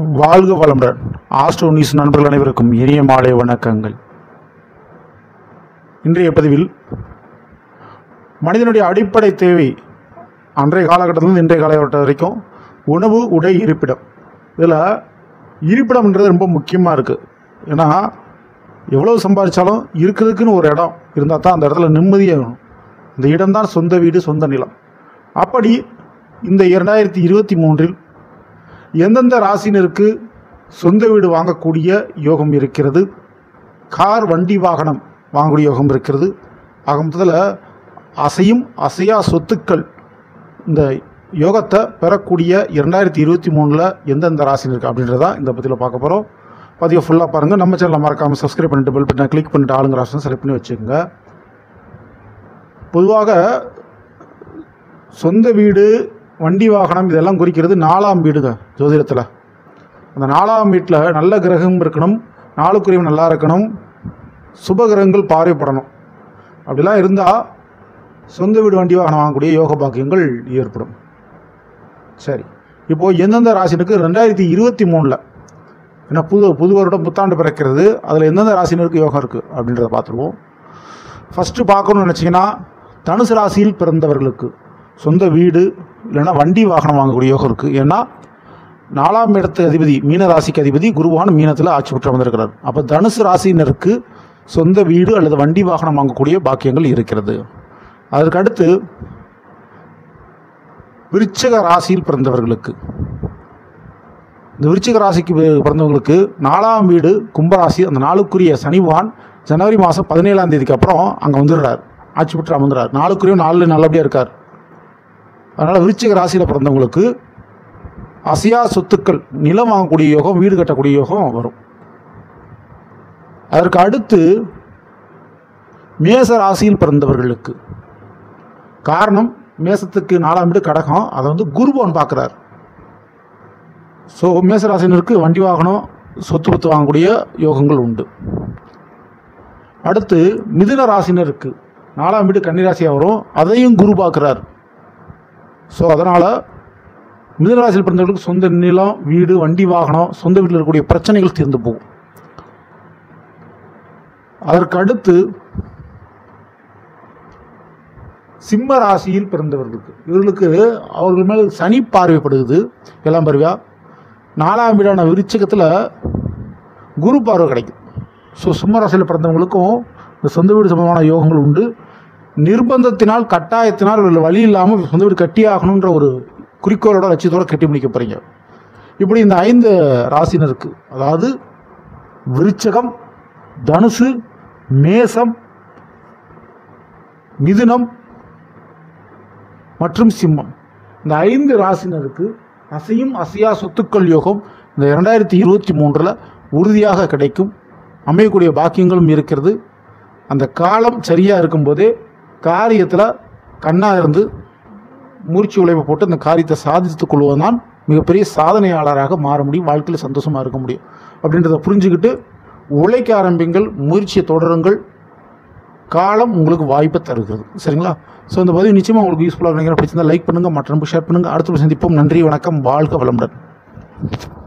வாழ்க வளமுடன் astro news நண்பர்கள் அனைவருக்கும் இனிய மாலை வணக்கங்கள் இன்றைய பதிவில் மனிதனுடைய அடிப்படை தேவை அன்றைய காலகட்டத்திலிருந்து இன்றைய காலகட்டம் வரைக்கும் உணவு உடை இருப்பிடம் இதில் இருப்பிடம்ன்றது ரொம்ப முக்கியமாக இருக்குது ஏன்னா எவ்வளோ சம்பாதிச்சாலும் இருக்கிறதுக்குன்னு ஒரு இடம் இருந்தால் தான் அந்த இடத்துல நிம்மதியாக வேணும் இந்த இடம்தான் சொந்த வீடு சொந்த நிலம் அப்படி இந்த இரண்டாயிரத்தி இருபத்தி மூன்றில் எந்தெந்த ராசினருக்கு சொந்த வீடு வாங்கக்கூடிய யோகம் இருக்கிறது கார் வண்டி வாகனம் வாங்கக்கூடிய யோகம் இருக்கிறது ஆக மொத்தத்தில் அசையும் அசையா சொத்துக்கள் இந்த யோகத்தை பெறக்கூடிய இரண்டாயிரத்தி இருபத்தி மூணில் எந்தெந்த ராசினர் இருக்குது அப்படின்றத இந்த பற்றியில் பார்க்க போகிறோம் பதிவை ஃபுல்லாக பாருங்கள் நம்ம சேனலை மறக்காமல் சப்ஸ்கிரைப் பண்ணிட்டு பெல் பட்டனை கிளிக் பண்ணிட்டு ஆளுங்க ராசினை செலக்ட் பண்ணி வச்சுக்கோங்க பொதுவாக சொந்த வீடு வண்டி வாகனம் இதெல்லாம் குறிக்கிறது நாலாம் வீடுங்க ஜோதிடத்தில் அந்த நாலாம் வீட்டில் நல்ல கிரகம் இருக்கணும் நாளுக்குரியவன் நல்லா இருக்கணும் சுப கிரகங்கள் பார்வைப்படணும் அப்படிலாம் இருந்தால் சொந்த வீடு வண்டி வாகனம் வாங்கக்கூடிய யோக பாக்கியங்கள் ஏற்படும் சரி இப்போது எந்தெந்த ராசினுக்கு ரெண்டாயிரத்தி இருபத்தி மூணில் ஏன்னா புது புது வருடம் புத்தாண்டு பிறக்கிறது அதில் எந்தெந்த ராசினருக்கு யோகம் இருக்குது அப்படின்றத பார்த்துருவோம் ஃபஸ்ட்டு பார்க்கணும்னு நினச்சிங்கன்னா தனுசு ராசியில் பிறந்தவர்களுக்கு சொந்த வீடு இல்லைன்னா வண்டி வாகனம் வாங்கக்கூடிய யோகம் இருக்குது ஏன்னா நாலாம் இடத்து அதிபதி மீன ராசிக்கு அதிபதி குருவான் மீனத்தில் ஆட்சி பெற்று வந்திருக்கிறார் அப்போ தனுசு ராசியினருக்கு சொந்த வீடு அல்லது வண்டி வாகனம் வாங்கக்கூடிய பாக்கியங்கள் இருக்கிறது அதற்கு அடுத்து விருச்சக ராசியில் பிறந்தவர்களுக்கு இந்த விருச்சிக ராசிக்கு பி- பிறந்தவங்களுக்கு நாலாம் வீடு கும்பராசி அந்த நாளுக்குரிய சனிவான் ஜனவரி மாதம் பதினேழாம் தேதிக்கு அப்புறம் அங்கே வந்துடுறார் ஆட்சி பெற்று அமர்ந்துறார் நாளுக்குரிய நாளில் நல்லபடியாக இருக்கார் அதனால் விருச்சிக ராசியில் பிறந்தவங்களுக்கு அசையா சொத்துக்கள் நிலம் வாங்கக்கூடிய யோகம் வீடு கட்டக்கூடிய யோகம் வரும் அதற்கு அடுத்து மேச ராசியில் பிறந்தவர்களுக்கு காரணம் மேசத்துக்கு நாலாம் வீடு கடகம் அதை வந்து குருபவன் பார்க்குறார் ஸோ மேசராசினருக்கு வண்டி வாகனம் சொத்து பத்து வாங்கக்கூடிய யோகங்கள் உண்டு அடுத்து மிதுன ராசினருக்கு நாலாம் வீடு கன்னிராசியாக வரும் அதையும் குரு பார்க்குறார் ஸோ அதனால் மிதுன ராசியில் பிறந்தவர்களுக்கு சொந்த நிலம் வீடு வண்டி வாகனம் சொந்த வீட்டில் இருக்கக்கூடிய பிரச்சனைகள் தீர்ந்து போகும் அதற்கு அடுத்து சிம்ம ராசியில் பிறந்தவர்களுக்கு இவர்களுக்கு அவர்கள் மேல் சனி பார்வைப்படுகிறது எல்லாம் பார்வையா நாலாம் வீடான விருச்சிகத்தில் குரு பார்வை கிடைக்கும் ஸோ சிம்ம ராசியில் பிறந்தவங்களுக்கும் இந்த சொந்த வீடு சம்பந்தமான யோகங்கள் உண்டு நிர்பந்தத்தினால் கட்டாயத்தினால் வேறு வழி இல்லாமல் சொந்த வீடு கட்டி ஆகணுன்ற ஒரு குறிக்கோளோட லட்சியத்தோட கட்டி முடிக்க போகிறீங்க இப்படி இந்த ஐந்து ராசினருக்கு அதாவது விருச்சகம் தனுசு மேசம் மிதுனம் மற்றும் சிம்மம் இந்த ஐந்து ராசினருக்கு அசையும் அசையா சொத்துக்கள் யோகம் இந்த இரண்டாயிரத்தி இருபத்தி மூன்றில் உறுதியாக கிடைக்கும் அமையக்கூடிய பாக்கியங்களும் இருக்கிறது அந்த காலம் சரியாக இருக்கும்போதே காரியத்தில் கண்ணாக இருந்து மூர்ச்சி உழைப்பை போட்டு அந்த காரியத்தை சாதித்துக் கொள்வதுதான் மிகப்பெரிய சாதனையாளராக மாற முடியும் வாழ்க்கையில் சந்தோஷமாக இருக்க முடியும் அப்படின்றத புரிஞ்சுக்கிட்டு உழைக்க ஆரம்பிங்கள் முயற்சியை தொடருங்கள் காலம் உங்களுக்கு வாய்ப்பை தருகிறது சரிங்களா ஸோ இந்த பதிவு நிச்சயமாக உங்களுக்கு யூஸ்ஃபுல்லாக நினைக்கிறேன் பிடிச்சிருந்தா லைக் பண்ணுங்கள் மற்ற ஷேர் பண்ணுங்கள் அடுத்த ஒரு சந்திப்போம் நன்றி வணக்கம் வாழ்க வளமுடன்